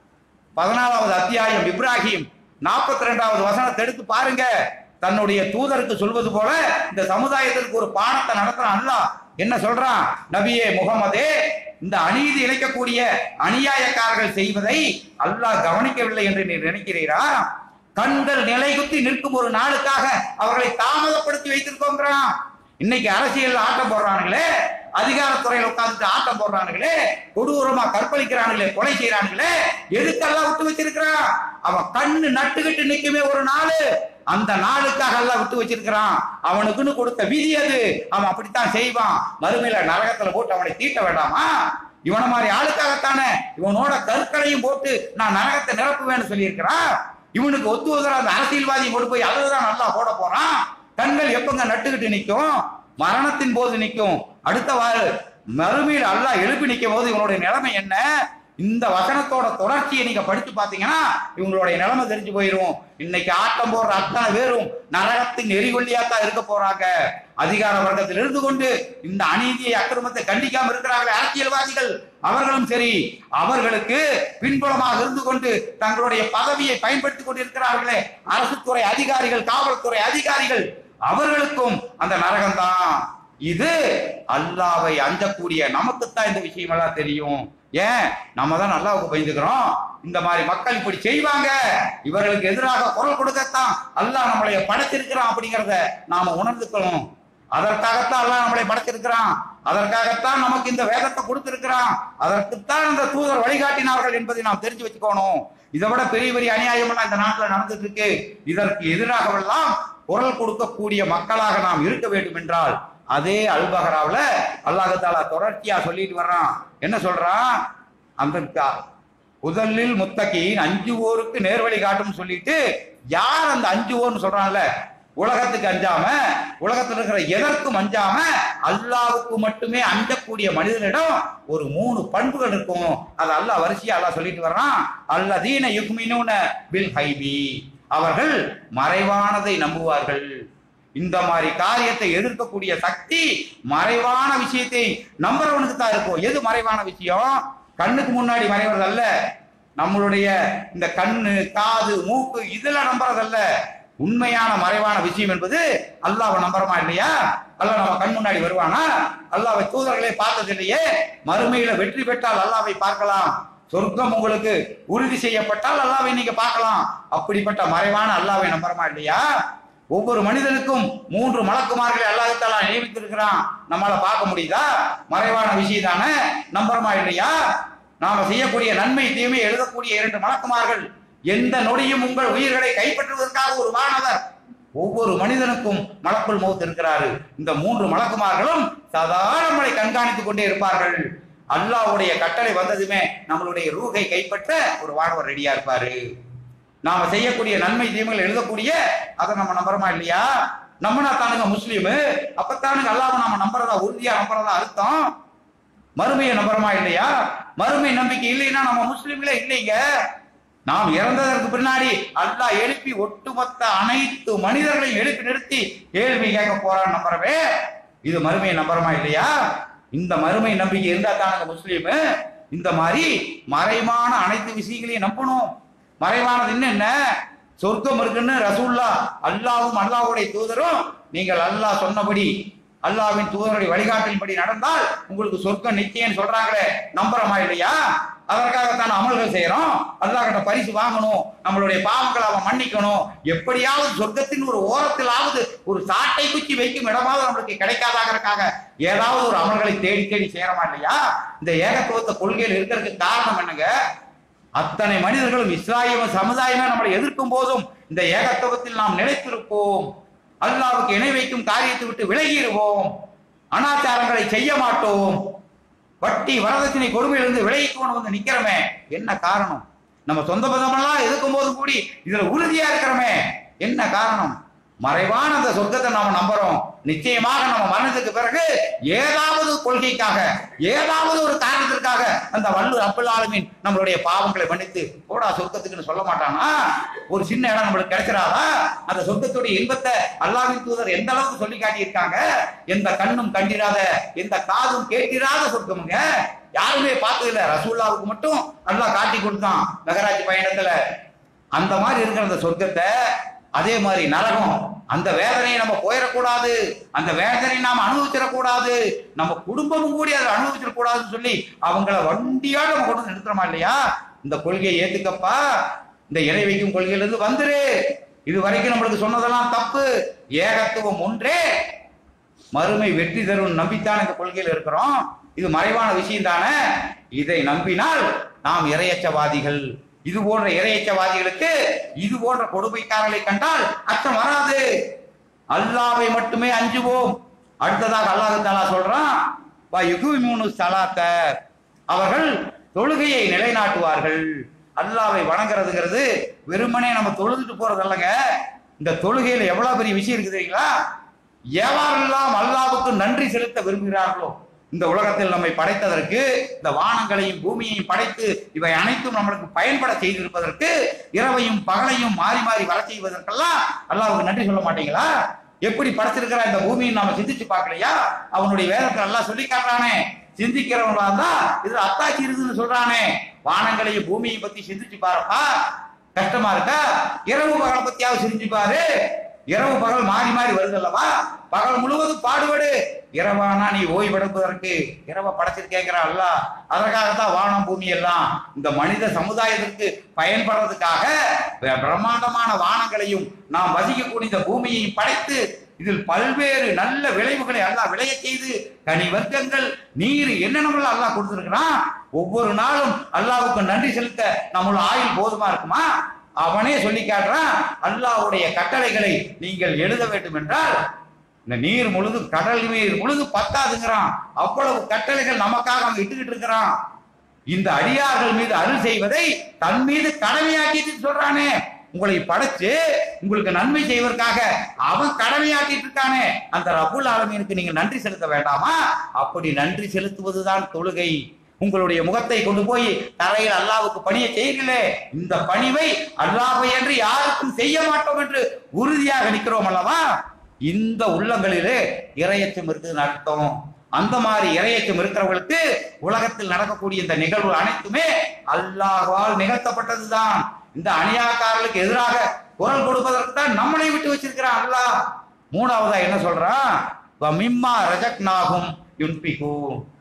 பதினாலாவது அத்தியாயம் இப்ராஹிம் நாற்பத்தி ரெண்டாவது வசனத்தை எடுத்து பாருங்க தன்னுடைய தூதருக்கு சொல்வது போல இந்த சமுதாயத்திற்கு ஒரு பாடத்தை நடத்துறான் அல்லாஹ் என்ன சொல்றான் நபியே முகமதே இந்த அநீதி இழைக்கக்கூடிய அநியாயக்காரர்கள் செய்வதை அல்லாஹ் கவனிக்கவில்லை என்று நீ நினைக்கிறீரா கண்கள் நிலைகுத்தி நிற்கும் ஒரு நாளுக்காக அவர்களை தாமதப்படுத்தி வைத்திருக்கோங்கிறான் இன்னைக்கு அரசியல் ஆட்டம் போடுறானுங்களே அதிகாரத்துறையில உட்கார்ந்துட்டு ஆட்டம் போடுறானுங்களே கொடூரமா கற்பழிக்கிறானுங்களே கொலை செய்யறானுங்களே எதுக்கெல்லாம் விட்டு வச்சிருக்கிறான் அவன் கண்ணு நட்டுக்கிட்டு நிக்குமே ஒரு நாள் அந்த நாளுக்காக எல்லாம் விட்டு வச்சிருக்கிறான் அவனுக்குன்னு கொடுத்த விதி அது அவன் அப்படித்தான் செய்வான் மறுமையில நரகத்துல போட்டு அவனை தீட்ட வேண்டாமா இவன மாதிரி ஆளுக்காகத்தானே இவனோட கற்களையும் போட்டு நான் நரகத்தை நிரப்புவேன்னு சொல்லியிருக்கிறான் இவனுக்கு ஒத்து ஒதுற அந்த அரசியல்வாதி கொண்டு போய் அதுதான் நல்லா போட போறான் கண்கள் எப்பங்க நட்டுக்கிட்டு நிக்கும் மரணத்தின் போது நிக்கும் அடுத்த வாரு மறுமையில் அல்லாஹ் எழுப்பி நிக்கும் போது இவனுடைய நிலைமை என்ன இந்த வசனத்தோட தொடர்ச்சியை நீங்க படிச்சு பாத்தீங்கன்னா இவங்களுடைய நிலைமை தெரிஞ்சு போயிரும் இன்னைக்கு ஆட்டம் போடுற அத்தனை பேரும் நரகத்தின் எரிகொல்லியாத்தான் இருக்க போறாங்க அதிகார வர்க்கத்தில் இருந்து கொண்டு இந்த அநீதியை அக்கிரமத்தை கண்டிக்காம இருக்கிறாங்களே அரசியல்வாதிகள் அவர்களும் சரி அவர்களுக்கு பின்புலமாக இருந்து கொண்டு தங்களுடைய பதவியை பயன்படுத்திக் கொண்டிருக்கிறார்களே அரசு துறை அதிகாரிகள் காவல்துறை அதிகாரிகள் அவர்களுக்கும் அந்த நரகம்தான் இது அல்லாவை அஞ்சக்கூடிய நமக்குத்தான் இந்த விஷயம் எல்லாம் தெரியும் ஏன் நம்ம தான் அல்லாவுக்கு பயந்துக்கிறோம் இந்த மாதிரி மக்கள் இப்படி செய்வாங்க இவர்களுக்கு எதிராக குரல் கொடுக்கத்தான் அல்லாஹ் நம்மளைய படைத்திருக்கிறான் அப்படிங்கிறத நாம உணர்ந்துக்கணும் அதற்காகத்தான் அல்லாஹ் நம்மளை படைத்திருக்கிறான் அதற்காகத்தான் நமக்கு இந்த வேதத்தை கொடுத்திருக்கிறான் அதற்குத்தான் அந்த தூதர் வழிகாட்டினார்கள் என்பதை நாம் தெரிஞ்சு வச்சுக்கணும் இதை விட பெரிய பெரிய அநியாயம் எல்லாம் இந்த நாட்டுல நடந்துட்டு இருக்கு இதற்கு எதிராகவெல்லாம் குரல் கொடுக்கக்கூடிய மக்களாக நாம் இருக்க வேண்டும் என்றால் அதே அல்பகராவுல அல்லாஹ் தாலா தொடர்ச்சியா சொல்லிட்டு வர்றான் என்ன சொல்றான் அந்த க- முதலில் முத்தகின் அஞ்சுவோருக்கு நேர்வழி காட்டும் சொல்லிட்டு யார் அந்த அஞ்சுவோர்னு சொல்றான்ல உலகத்துக்கு அஞ்சாம உலகத்துல இருக்கிற எதற்கும் அஞ்சாம அல்லாவுக்கு மட்டுமே அஞ்சக்கூடிய மனிதனிடம் ஒரு மூணு பண்புகள் இருக்கும் அது அல்லாஹ் வரிசையா அல்லாஹ் சொல்லிட்டு வர்றான் அல்லதீன யுக்மினூன பில் ஹைபி அவர்கள் மறைவானதை நம்புவார்கள் இந்த மாதிரி காரியத்தை எதிர்க்கக்கூடிய சக்தி மறைவான விஷயத்தை நம்புறவனுக்கு தான் இருக்கும் எது மறைவான விஷயம் கண்ணுக்கு முன்னாடி மறைவதல்ல நம்மளுடைய இந்த கண்ணு காது மூக்கு இதுல நம்புறதல்ல உண்மையான மறைவான விஷயம் என்பது அல்லாஹ்வை நம்புறமா இல்லையா அல்லாஹ் நம்ம கண் முன்னாடி வருவானா அல்லாஹ்வை தூதர்களே பார்த்தது இல்லையே மறுமையில வெற்றி பெற்றால் அல்லாஹ்வை பார்க்கலாம் சொர்க்கம் உங்களுக்கு உறுதி செய்யப்பட்டால் அல்லாஹ்வை நீங்க பார்க்கலாம் அப்படிப்பட்ட மறைவான அல்லாஹ்வை நம்புறமா இல்லையா ஒவ்வொரு மனிதனுக்கும் மூன்று மலக்குமார்களை அல்லாஹாலா நியமித்திருக்கிறான் நம்மளால பார்க்க முடியுதா மறைவான விஷயம் தானே நம்புறமா இல்லையா நாம செய்யக்கூடிய நன்மை தீமை எழுதக்கூடிய இரண்டு மலக்குமார்கள் எந்த நொடியும் உங்கள் உயிர்களை கைப்பற்றுவதற்காக ஒரு வானவர் ஒவ்வொரு மனிதனுக்கும் மலக்குள் மௌத் இருக்கிறாரு இந்த மூன்று மலக்குமார்களும் சதா நம்மளை கண்காணித்துக் கொண்டே இருப்பார்கள் அல்லாஹ்வுடைய கட்டளை வந்ததுமே நம்மளுடைய ரூகை கைப்பற்ற ஒரு வானவர் ரெடியா இருப்பாரு நாம செய்யக்கூடிய நன்மை தீமைகள் எழுதக்கூடிய அதை நம்ம நம்புறோமா இல்லையா நம்பினா தானுங்க முஸ்லீமு அப்பத்தானுங்க அல்லாம நாம நம்புறதா உறுதியா நம்புறதா அர்த்தம் மறுமையை நம்புறோமா இல்லையா மறுமை நம்பிக்கை இல்லைன்னா நம்ம முஸ்லீம்களே இல்லைங்க நாம் இறந்ததற்கு பின்னாடி அல்லாஹ் எழுப்பி ஒட்டுமொத்த அனைத்து மனிதர்களையும் எழுப்பி நிறுத்தி கேள்வி கேட்க போறான்னு நம்புறவே இது மறுமையை நம்புறோமா இல்லையா இந்த மறுமை நம்பிக்கை இருந்தா தானுங்க முஸ்லீமு இந்த மாதிரி மறைமான அனைத்து விஷயங்களையும் நம்பணும் மறைவானது என்னென்ன சொர்க்கம் இருக்குன்னு ரசூல்லா அல்லாவும் அல்லாஹ்வுடைய தூதரும் நீங்கள் அல்லாஹ் சொன்னபடி அல்லாஹ்வின் தூதருடைய வழிகாட்டின்படி நடந்தால் உங்களுக்கு சொர்க்கம் நிச்சயம் சொல்றாங்களே நம்புறோமா இல்லையா அதற்காகத்தான் அமல்கள் செய்யறோம் அல்லாஹ் கிட்ட பரிசு வாங்கணும் நம்மளுடைய பாவங்களை அவன் மன்னிக்கணும் எப்படியாவது சொர்க்கத்தின் ஒரு ஓரத்திலாவது ஒரு சாட்டை குச்சி வைக்கும் இடமாவது நம்மளுக்கு கிடைக்காதாங்கிறதுக்காக ஏதாவது ஒரு அமல்களை தேடி தேடி செய்யறோமா இல்லையா இந்த ஏகத்துவத்த கொள்கையில் இருக்கிறதுக்கு காரணம் என்னங்க அத்தனை மனிதர்களும் இஸ்ராயல் சமுதாயமே நம்மளை எதிர்க்கும் போதும் இந்த ஏகத்துவத்தில் நாம் நிலைத்திருப்போம் அல்லாவுக்கு இணை வைக்கும் காரியத்தை விட்டு விலகிடுவோம் அனாச்சாரங்களை செய்ய மாட்டோம் வட்டி வரதட்சணை கொடுமையிலிருந்து விலகி கொண்டு வந்து நிக்கிறோமே என்ன காரணம் நம்ம சொந்த பந்தமெல்லாம் எதிர்க்கும் போது கூடி இதுல உறுதியா இருக்கிறோமே என்ன காரணம் மறைவான அந்த சொர்க்கத்தை நாம நம்புறோம் நிச்சயமாக நம்ம மரணத்துக்கு பிறகு ஏதாவது கொள்கைக்காக ஏதாவது ஒரு காரணத்திற்காக அந்த வல்லூர் அப்புல் ஆலமீன் நம்மளுடைய பாவங்களை மன்னித்து போடா சொர்க்கத்துக்குன்னு சொல்ல மாட்டானா ஒரு சின்ன இடம் நம்மளுக்கு கிடைச்சிடாதா அந்த சொர்க்கத்துடைய இன்பத்தை அல்லாஹ்வின் தூதர் எந்த அளவுக்கு சொல்லி காட்டியிருக்காங்க எந்த கண்ணும் கண்டிராத எந்த காதும் கேட்டிராத சொர்க்கமுங்க யாருமே பார்த்தது இல்ல ரசூல்லாவுக்கு மட்டும் அல்லாஹ் காட்டி கொடுத்தான் நகராட்சி பயணத்துல அந்த மாதிரி இருக்கிற அந்த சொர்க்கத்தை அதே மாதிரி நரகம் அந்த வேதனையை நம்ம போயிடக்கூடாது அந்த வேதனையை நாம அனுபவிச்சிடக்கூடாது நம்ம குடும்பமும் கூடி அதை அனுபவிச்சிடக்கூடாதுன்னு சொல்லி அவங்கள வண்டியா நம்ம கொண்டு வந்து நிறுத்துறோமா இல்லையா இந்த கொள்கையை ஏத்துக்கப்பா இந்த இணை வைக்கும் கொள்கையிலிருந்து வந்துரு இது வரைக்கும் நம்மளுக்கு சொன்னதெல்லாம் தப்பு ஏகத்துவம் ஒன்றே மறுமை வெற்றி தரும் நம்பித்தான் இந்த கொள்கையில் இருக்கிறோம் இது மறைவான விஷயம் தானே இதை நம்பினால் நாம் இரையச்சவாதிகள் இது போன்ற இரையச்சவாதிகளுக்கு இது போன்ற கொடுமைக்காரர்களை கண்டால் அச்சம் வராது அல்லாவை மட்டுமே அஞ்சுவோம் அடுத்ததாக அல்லாஹ் தாலா சொல்றான் வா யுகுமினு சலாத்த அவர்கள் தொழுகையை நிலைநாட்டுவார்கள் அல்லாவை வணங்குறதுங்கிறது வெறுமனே நம்ம தொழுதுட்டு போறது இல்லைங்க இந்த தொழுகையில எவ்வளவு பெரிய விஷயம் இருக்குது தெரியுங்களா எவரெல்லாம் அல்லாவுக்கு நன்றி செலுத்த விரும்புகிறார்களோ இந்த உலகத்தில் நம்மை படைத்ததற்கு இந்த வானங்களையும் பூமியையும் படைத்து இவை அனைத்தும் நம்மளுக்கு பயன்பட செய்திருப்பதற்கு இரவையும் பகலையும் மாறி மாறி வர செய்வதற்கெல்லாம் அல்லாவுக்கு நன்றி சொல்ல மாட்டீங்களா எப்படி படைச்சிருக்கிற இந்த பூமியை நாம சிந்திச்சு பார்க்கலையா அவனுடைய வேதத்தை நல்லா சொல்லி காட்டுறானே சிந்திக்கிறவங்களா இருந்தா இதுல அத்தாச்சி இருக்குதுன்னு சொல்றானே வானங்களையும் பூமியை பத்தி சிந்திச்சு பாருப்பா கஷ்டமா இருக்கா இரவு பகலை பத்தியாவது சிரிஞ்சு பாரு இரவு பகல் மாறி மாறி வருது அல்லவா பகல் முழுவதும் பாடுபடு இரவானா நீ ஓய்வெடுப்பதற்கு இரவை படைச்சிருக்கேங்கிற அல்ல அதற்காகத்தான் வானம் பூமி எல்லாம் இந்த மனித சமுதாயத்திற்கு பயன்படுறதுக்காக பிர- பிரம்மாண்டமான வானங்களையும் நாம் வசிக்கக்கூடிய இந்த பூமியையும் படைத்து இதில் பல்வேறு நல்ல விளைவுகளை அல்லாஹ் விளைய செய்து கனி வர்க்கங்கள் நீர் என்னென்னமெல்லாம் அல்லாஹ் கொடுத்திருக்கிறான் ஒவ்வொரு நாளும் அல்லாஹ்வுக்கு நன்றி செலுத்த நம்மளோட ஆயுள் போதுமா இருக்குமா அவனே சொல்லி காட்டுறான் அல்லாஹ்வுடைய கட்டளைகளை நீங்கள் எழுத வேண்டும் என்றால் இந்த நீர் முழுதும் கடல் நீர் முழுதும் பத்தாதுங்கிறான் அவ்வளவு கட்டளைகள் நமக்காக அவன் இட்டுக்கிட்டு இருக்கிறான் இந்த அடியார்கள் மீது அருள் செய்வதை தன் மீது கடமையாக்கிட்டு சொல்றானே உங்களை படைச்சு உங்களுக்கு நன்மை செய்வதற்காக அவன் கடமையாக்கிட்டு இருக்கானே அந்த ரபுல் ஆலமீனுக்கு நீங்க நன்றி செலுத்த வேண்டாமா அப்படி நன்றி செலுத்துவதுதான் தொழுகை உங்களுடைய முகத்தை கொண்டு போய் தரையில் அல்லாவுக்கு பணியை செய்கிறீர்களே இந்த பணிவை அல்லாஹ்வை என்று யாருக்கும் செய்ய மாட்டோம் என்று உறுதியாக நிற்கிறோம் அல்லவா இந்த உள்ளங்களிலே இரையச்சம் இருக்குதுன்னு அர்த்தம் அந்த மாதிரி இரையச்சம் இருக்கிறவங்களுக்கு உலகத்தில் நடக்கக்கூடிய இந்த நிகழ்வு அனைத்துமே அல்லாஹ்வால் நிகழ்த்தப்பட்டதுதான் இந்த அநியாக்காரர்களுக்கு எதிராக குரல் கொடுப்பதற்கு தான் நம்மளை விட்டு வச்சிருக்கிறான் அல்லாஹ் மூணாவதா என்ன சொல்றான் "வ மிம்மா ரஜக்னாகும் யுன்பிகு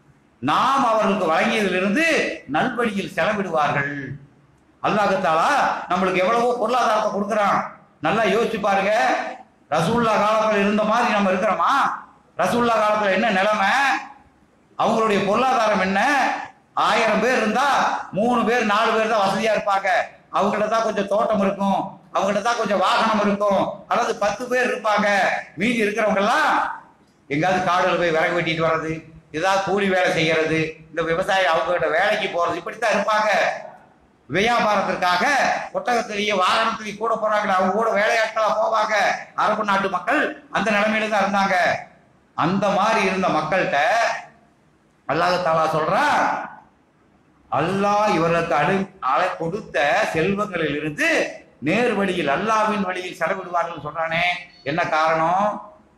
நாம் அவர்களுக்கு வழங்கியதிலிருந்து நல்வழியில் செலவிடுவார்கள் அல்லாஹ் தாலா நம்மளுக்கு எவ்வளவோ பொருளாதாரத்தை கொடுக்குறான் நல்லா யோசிச்சு பாருங்க ரசூல்லா காலத்துல இருந்த மாதிரி நம்ம இருக்கிறோமா ரசூல்லா காலத்துல என்ன நிலைமை அவங்களுடைய பொருளாதாரம் என்ன ஆயிரம் பேர் இருந்தா மூணு பேர் நாலு பேர் தான் வசதியா இருப்பாங்க அவங்கள்ட்ட தான் கொஞ்சம் தோட்டம் இருக்கும் அவங்கள்ட்ட தான் கொஞ்சம் வாகனம் இருக்கும் அல்லது பத்து பேர் இருப்பாங்க மீதி இருக்கிறவங்க எல்லாம் எங்காவது காடுல போய் விறகு வெட்டிட்டு வர்றது ஏதாவது கூலி வேலை செய்யறது இந்த விவசாயி அவங்ககிட்ட வேலைக்கு போறது இப்படித்தான் இருப்பாங்க வியாபாரத்திற்காக ஒட்டகத்திலேயே வாகனத்திலேயே கூட போறாங்களே அவங்க கூட வேலையாட்களா போவாங்க அரபு நாட்டு மக்கள் அந்த நிலைமையில தான் இருந்தாங்க அந்த மாதிரி இருந்த மக்கள்கிட்ட அல்லாஹ் தாலா சொல்றான் அல்லாஹ் இவர்களுக்கு அழு அழை கொடுத்த செல்வங்களில் இருந்து நேர் வழியில் அல்லாவின் வழியில் செலவிடுவார்கள் சொல்றானே என்ன காரணம்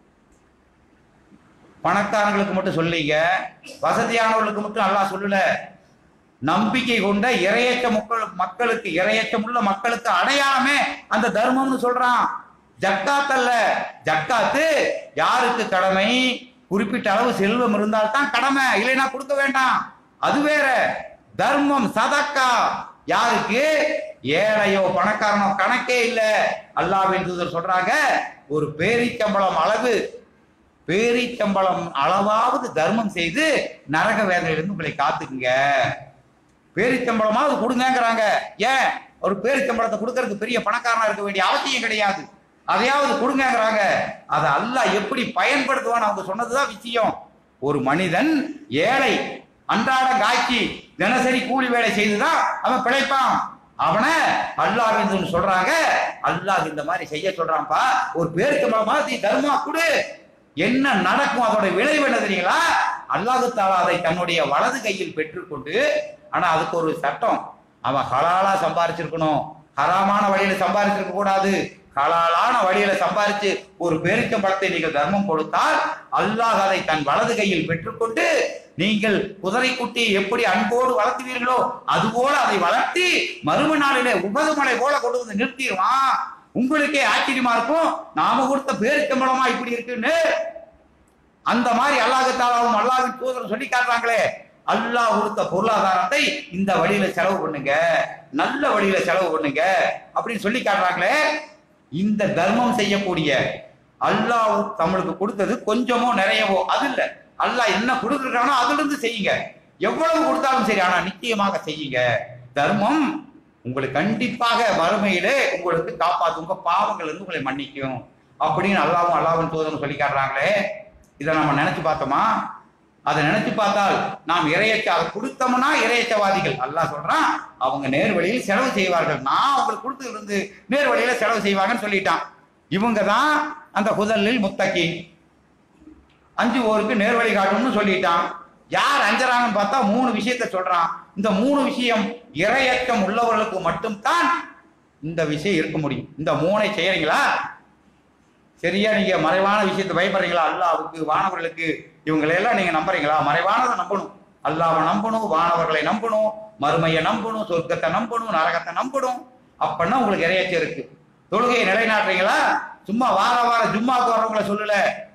பணக்காரங்களுக்கு மட்டும் சொல்லீங்க வசதியானவர்களுக்கு மட்டும் அல்லாஹ் சொல்லல நம்பிக்கை கொண்ட இரையற்ற மக்கள் மக்களுக்கு இரையச்சம் உள்ள மக்களுக்கு அடையாளமே அந்த தர்மம்னு சொல்றான் ஜக்காத் அல்ல ஜக்காத்து யாருக்கு கடமை குறிப்பிட்ட அளவு செல்வம் இருந்தால்தான் கடமை இல்லைன்னா கொடுக்க வேண்டாம் அது வேற தர்மம் சதக்கா யாருக்கு ஏழையோ பணக்காரனோ கணக்கே இல்ல அல்லாஹ்வின் தூதர் சொல்றாங்க ஒரு பேரிச்சம்பளம் அளவு பேரிச்சம்பளம் அளவாவது தர்மம் செய்து நரக வேதனையிலிருந்து உங்களை காத்துக்குங்க பேரிச்சம்பளமாவது கொடுங்கங்கிறாங்க ஏன் ஒரு பேரிச்சம்பளத்தை கொடுக்கறதுக்கு பெரிய பணக்காரனா இருக்க வேண்டிய அவசியம் கிடையாது அதையாவது கொடுங்கங்கிறாங்க அதை அல்லாஹ் எப்படி பயன்படுத்துவான்னு அவங்க சொன்னதுதான் விஷயம் ஒரு மனிதன் ஏழை அன்றாட காய்ச்சி தினசரி கூலி வேலை செய்துதான் அவன் பிழைப்பான் அவனை அல்லாஹ் சொல்றாங்க அல்லாஹ் இந்த மாதிரி செய்ய சொல்றான்ப்பா ஒரு பேருக்கு நீ தர்மா கொடு என்ன நடக்கும் அதோட விளைவு என்ன தெரியுங்களா அல்லாஹு தாலா அதை தன்னுடைய வலது கையில் பெற்றுக்கொண்டு ஆனா அதுக்கு ஒரு சட்டம் அவன் ஹலாலா சம்பாரிச்சிருக்கணும் ஹராமான வழியில சம்பாரிச்சிருக்க கூடாது ஹலாலான வழியில சம்பாரிச்சு ஒரு பேரிச்சம்பழத்தை நீங்கள் தர்மம் கொடுத்தால் அல்லாஹ் அதை தன் வலது கையில் பெற்றுக்கொண்டு நீங்கள் குதிரை குட்டி எப்படி அன்போடு வளர்த்துவீர்களோ அதுபோல அதை வளர்த்தி மறும நாளிலே உபதுமலை போல கொண்டு வந்து நிறுத்திடுவான் உங்களுக்கே ஆச்சரியமா இருக்கும் நாம கொடுத்த பேரிச்சம்பழமா இப்படி இருக்குன்னு அந்த மாதிரி அல்லாஹத்தாலாவும் அல்லாஹ்வின் தூதரும் சொல்லி காட்டுறாங்களே அல்லாஹ் கொடுத்த பொருளாதாரத்தை இந்த வழியில செலவு பண்ணுங்க நல்ல வழியில செலவு பண்ணுங்க அப்படின்னு சொல்லி காட்டுறாங்களே இந்த தர்மம் செய்யக்கூடிய அல்லாஹ் நம்மளுக்கு கொடுத்தது கொஞ்சமோ நிறையவோ அது இல்ல அல்லாஹ் என்ன கொடுத்துருக்கானோ அதுல இருந்து செய்யுங்க எவ்வளவு கொடுத்தாலும் சரி ஆனா நிச்சயமாக செய்யுங்க தர்மம் உங்களுக்கு கண்டிப்பாக வறுமையிலே உங்களுக்கு காப்பாத்தும் உங்க பாவங்கள் இருந்து உங்களை மன்னிக்கும் அப்படின்னு அல்லாவும் அல்லாவின் தூதரும் சொல்லி காட்டுறாங்களே இதை நம்ம நினைச்சு பார்த்தோமா அதை நினைச்சு பார்த்தால் நாம் இறையச்ச அதை கொடுத்தோம்னா இறையச்சவாதிகள் அல்லாஹ் சொல்றான் அவங்க நேர் வழியில் செலவு செய்வார்கள் நான் அவங்களுக்கு கொடுத்ததுல இருந்து நேர் வழியில செலவு செய்வாங்கன்னு சொல்லிட்டான் இவங்க தான் அந்த குதலில் முத்தக்கி அஞ்சு ஓருக்கு நேர்வழி காட்டும்னு சொல்லிட்டான் யார் அஞ்சறாங்கன்னு பார்த்தா மூணு விஷயத்த சொல்றான் இந்த மூணு விஷயம் இரையக்கம் உள்ளவர்களுக்கு மட்டும்தான் இந்த விஷயம் இருக்க முடியும் இந்த மூணை செய்யறீங்களா சரியா நீங்க மறைவான விஷயத்தை பயப்படுறீங்களா அல்லாவுக்கு வானவர்களுக்கு இவங்களையெல்லாம் நீங்க நம்புறீங்களா மறைவானதை நம்பணும் அல்லாவை நம்பணும் வானவர்களை நம்பணும் மறுமையை நம்பணும் சொர்க்கத்தை நம்பணும் நரகத்தை நம்பணும் அப்படின்னா உங்களுக்கு இறையச்சம் இருக்கு தொழுகையை நிலைநாட்டுறீங்களா சும்மா வார வார ஜும்மாக்கு வர்றவங்கள சொல்லல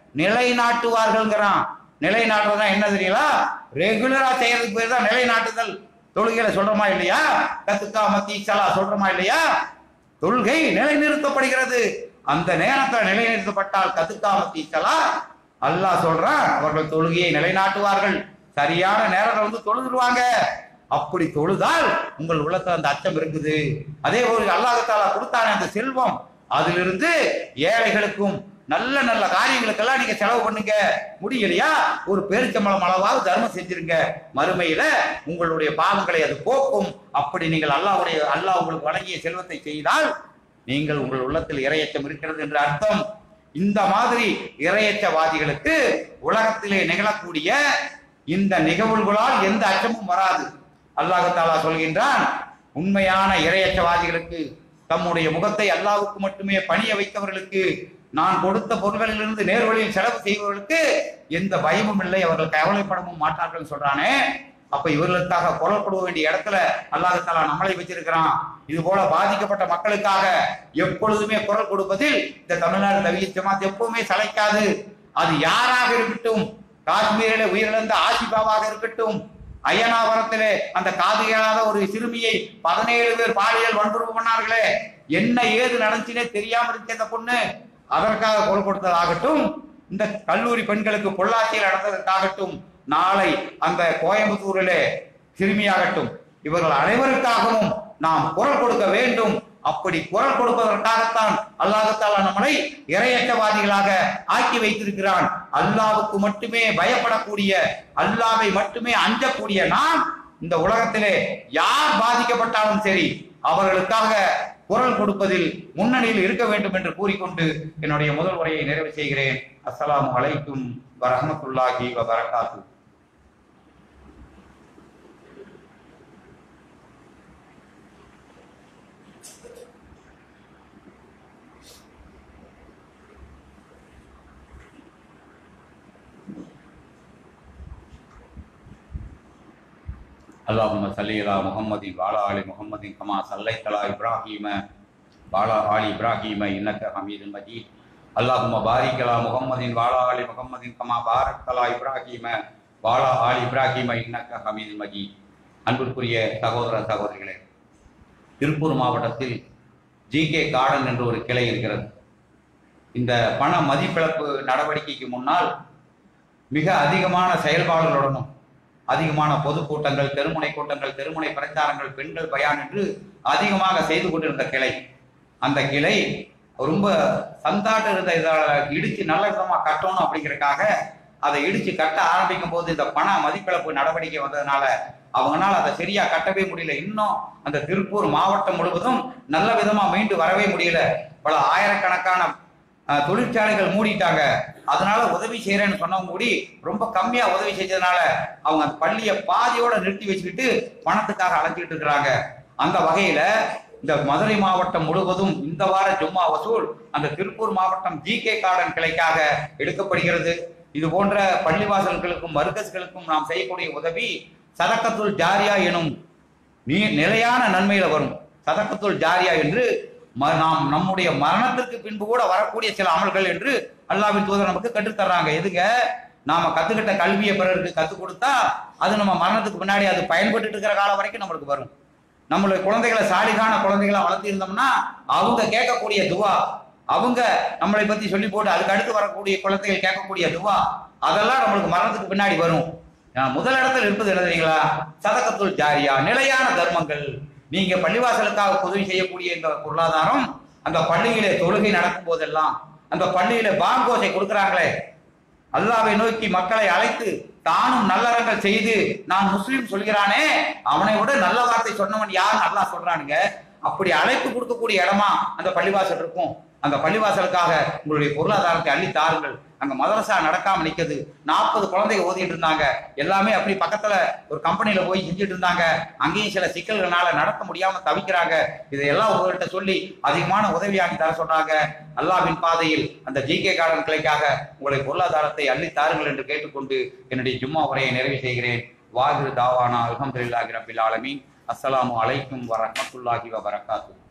நிலைநாட்டுவார்கள்ங்கிறான் நிலைநாட்டுறதுனா என்ன தெரியுங்களா ரெகுலரா செய்யறதுக்கு பேர் தான் நிலைநாட்டுதல் தொழுகையில சொல்றோமா இல்லையா கத்துக்கா மத்தி சலா சொல்றோமா இல்லையா தொழுகை நிலைநிறுத்தப்படுகிறது அந்த நேரத்தில் நிலைநிறுத்தப்பட்டால் கத்துக்கா மத்தி சலா அல்லாஹ் சொல்றான் அவர்கள் தொழுகையை நிலைநாட்டுவார்கள் சரியான நேரத்தில் வந்து தொழுதுருவாங்க அப்படி தொழுதால் உங்கள் உள்ளத்துல அந்த அச்சம் இருக்குது அதே போல அல்லாஹாலா கொடுத்தானே அந்த செல்வம் அதிலிருந்து ஏழைகளுக்கும் நல்ல நல்ல காரியங்களுக்கெல்லாம் நீங்க செலவு பண்ணுங்க முடியலையா ஒரு பேரிச்சம்பளம் அளவாவது தர்மம் செஞ்சிருங்க மறுமையில உங்களுடைய பாவங்களை அது போக்கும் அப்படி நீங்கள் அல்லாஹ்வுடைய அல்லாஹ் உங்களுக்கு வழங்கிய செல்வத்தை செய்தால் நீங்கள் உங்கள் உள்ளத்தில் இரையச்சம் இருக்கிறது என்று அர்த்தம் இந்த மாதிரி இரையச்சவாதிகளுக்கு உலகத்திலே நிகழக்கூடிய இந்த நிகழ்வுகளால் எந்த அச்சமும் வராது அல்லாஹ் தாலா சொல்கின்றான் உண்மையான இரையச்சவாதிகளுக்கு தம்முடைய முகத்தை அல்லாஹ்வுக்கு மட்டுமே பணிய வைத்தவர்களுக்கு நான் கொடுத்த பொருள்களிலிருந்து நேர்வழியில் செலவு செய்பவர்களுக்கு எந்த பயமும் இல்லை அவர்கள் கவலைப்படவும் மாட்டார்கள் சொல்றானே அப்ப இவர்களுக்காக குரல் கொடுக்க வேண்டிய இடத்துல அல்லாஹ் தாலா நம்மளை வச்சிருக்கிறான் இது போல பாதிக்கப்பட்ட மக்களுக்காக எப்பொழுதுமே குரல் கொடுப்பதில் இந்த தமிழ்நாடு தவிய ஜமாத் எப்பவுமே சளைக்காது அது யாராக இருக்கட்டும் காஷ்மீரிலே உயிரிழந்த ஆசிபாவாக இருக்கட்டும் அய்யனாவரத்திலே அந்த காது கேளாத ஒரு சிறுமியை பதினேழு பேர் பாலியல் வன்புறுவு பண்ணார்களே என்ன ஏது நடந்துச்சுனே தெரியாம இருக்க அந்த பொண்ணு அதற்காக குரல் கொடுத்ததாகட்டும் இந்த கல்லூரி பெண்களுக்கு பொள்ளாச்சியில் நடந்ததற்காகட்டும் நாளை அந்த கோயம்புத்தூரிலே சிறுமியாகட்டும் இவர்கள் அனைவருக்காகவும் நாம் குரல் கொடுக்க வேண்டும் அப்படி குரல் கொடுப்பதற்காகத்தான் அல்லாஹத்தாலா நம்மளை இரையற்றவாதிகளாக ஆக்கி வைத்திருக்கிறான் அல்லாவுக்கு மட்டுமே பயப்படக்கூடிய அல்லாவை மட்டுமே அஞ்சக்கூடிய நாம் இந்த உலகத்திலே யார் பாதிக்கப்பட்டாலும் சரி அவர்களுக்காக குரல் கொடுப்பதில் முன்னணியில் இருக்க வேண்டும் என்று கூறிக்கொண்டு என்னுடைய முதல் உரையை நிறைவு செய்கிறேன் அஸ்ஸலாமு அலைக்கும் வரஹமத்துல்லாஹி வபரகாத்து اللهم صل على محمد وعلى ال محمد كما صليت على ابراهيم وعلى ال ابراهيم انك حميد مجيد اللهم بارك على محمد وعلى ال محمد كما باركت على ابراهيم وعلى ال ابراهيم انك حميد مجيد அன்பிற்குரிய சகோதர சகோதரிகளே திருப்பூர் மாவட்டத்தில் ஜிகே கார்டன் என்ற ஒரு கிளை இருக்கிறது இந்த பண மதிப்பிழப்பு நடவடிக்கைக்கு முன்னால் மிக அதிகமான செயல்பாடுகளுடனும் அதிகமான பொதுக்கூட்டங்கள் தெருமுனை கூட்டங்கள் தெருமுனை பிரச்சாரங்கள் பெண்கள் பயான் என்று அதிகமாக செய்து கொண்டிருந்த கிளை அந்த கிளை ரொம்ப சந்தாட்டு இருந்த இதை இடிச்சு நல்ல விதமா கட்டணும் அப்படிங்கறதுக்காக அதை இடிச்சு கட்ட ஆரம்பிக்கும் போது இந்த பண மதிப்பிழப்பு நடவடிக்கை வந்ததுனால அவங்களால அதை சரியா கட்டவே முடியல இன்னும் அந்த திருப்பூர் மாவட்டம் முழுவதும் நல்ல விதமா மீண்டு வரவே முடியல பல ஆயிரக்கணக்கான அஹ், தொழிற்சாலைகள் மூடிட்டாங்க அதனால உதவி செய்யறேன்னு சொன்னவங்க கூடி ரொம்ப கம்மியா உதவி செஞ்சதுனால அவங்க அந்த பள்ளியை பாதியோட நிறுத்தி வச்சுக்கிட்டு பணத்துக்காக அலைஞ்சிட்டு இருக்கிறாங்க அந்த வகையில இந்த மதுரை மாவட்டம் முழுவதும் இந்த வார ஜும்மா வசூல் அந்த திருப்பூர் மாவட்டம் ஜி கே கார்டன் கிளைக்காக எடுக்கப்படுகிறது இது போன்ற பள்ளிவாசல்களுக்கும் மர்கஸ்களுக்கும் நாம் செய்யக்கூடிய உதவி சதக்கத்துல் ஜாரியா எனும் நீ நிலையான நன்மையில வரும் சதக்கத்துல் ஜாரியா என்று ம- நாம் நம்முடைய மரணத்திற்கு பின்பு கூட வரக்கூடிய சில அமல்கள் என்று அல்லாஹ்வின் தூதர் நமக்கு கற்றுத்தர்றாங்க எதுங்க நாம கத்துக்கிட்ட கல்வியை பிறருக்கு கத்துக் கொடுத்தா அது நம்ம மரணத்துக்கு முன்னாடி அது பயன்பட்டு இருக்கிற காலம் வரைக்கும் நம்மளுக்கு வரும் நம்மளுடைய குழந்தைகளை சாலிகான குழந்தைகளை வளர்த்தி இருந்தோம்னா அவங்க கேட்கக்கூடிய துவா அவங்க நம்மளை பத்தி சொல்லி போட்டு அதுக்கு அடுத்து வரக்கூடிய குழந்தைகள் கேட்கக்கூடிய துவா அதெல்லாம் நம்மளுக்கு மரணத்துக்கு பின்னாடி வரும் ஆஹ் முதல் இடத்துல இருப்பது என்ன தெரியுங்களா சதகத்துல் ஜாரியா நிலையான தர்மங்கள் நீங்க பள்ளிவாசலுக்காக உதவி செய்யக்கூடிய இந்த பொருளாதாரம் அந்த பள்ளியிலே தொழுகை நடக்கும் போதெல்லாம் அந்த பள்ளியில பாங்கோசை கொடுக்குறாங்களே அல்லாவை நோக்கி மக்களை அழைத்து தானும் நல்லறங்கள் செய்து நான் முஸ்லீம் சொல்கிறானே அவனை விட நல்ல வார்த்தை சொன்னவன் யார் அல்லாஹ் சொல்றானுங்க அப்படி அழைப்பு கொடுக்கக்கூடிய இடமா அந்த பள்ளிவாசல் இருக்கும் அந்த பள்ளிவாசலுக்காக உங்களுடைய பொருளாதாரத்தை அள்ளி தாருங்கள் அங்க மதரசா நடக்காம நிக்குது நாற்பது குழந்தைங்க ஓதிட்டு இருந்தாங்க எல்லாமே அப்படி பக்கத்துல ஒரு கம்பெனில போய் செஞ்சுட்டு இருந்தாங்க அங்கேயும் சில சிக்கல்களால நடத்த முடியாம தவிக்கிறாங்க இதையெல்லாம் உங்கள்கிட்ட சொல்லி அதிகமான உதவியாகி தர சொன்னாங்க அல்லாவின் பாதையில் அந்த ஜி கே கார்டன் கிளைக்காக உங்களுடைய பொருளாதாரத்தை அள்ளி தாருங்கள் என்று கேட்டுக்கொண்டு என்னுடைய ஜும்மா உரையை நிறைவு செய்கிறேன் வாகிரு தாவானா அல்ஹம்துலில்லாஹி ரபில் ஆலமீன் அஸ்ஸலாமு அலைக்கும் வரஹ்மத்துல்லாஹி வபரகாத்துஹு